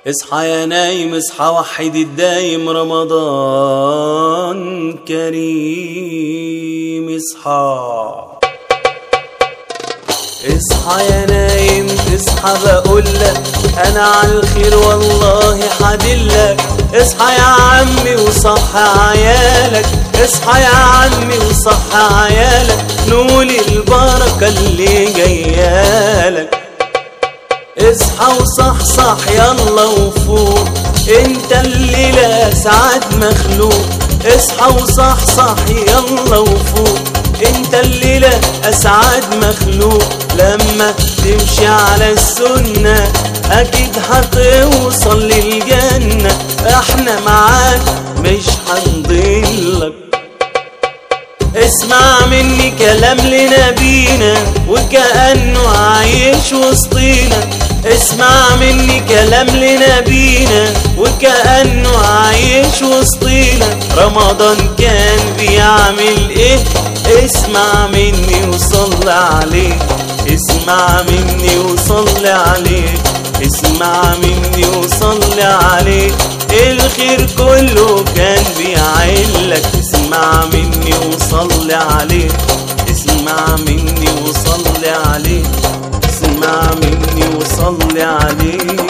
اصحى يا نايم اصحى وحد الدايم رمضان كريم اصحى اصحى يا نايم اصحى بقولك انا على الخير والله حدلك اصحى يا عمي وصح عيالك اصحى يا عمي وصح عيالك نول البركة اللي جيالك اصحى وصحصح يلا وفوق انت الليلة سعد مخلوق اصحى وصحصح يلا وفوق انت الليلة اسعد مخلوق لما تمشي على السنة اكيد هتوصل للجنة احنا معاك مش هنضلك اسمع مني كلام لنبينا وكأنه عايش وسطينا اسمع مني كلام لنبينا وكأنه عايش وسطينا رمضان كان بيعمل ايه اسمع مني وصل عليه اسمع مني وصل عليه اسمع مني وصل عليه الخير كله كان بيعلك اسمع مني وصل عليه اسمع مني وصل عليه اسمع مني وصل عليه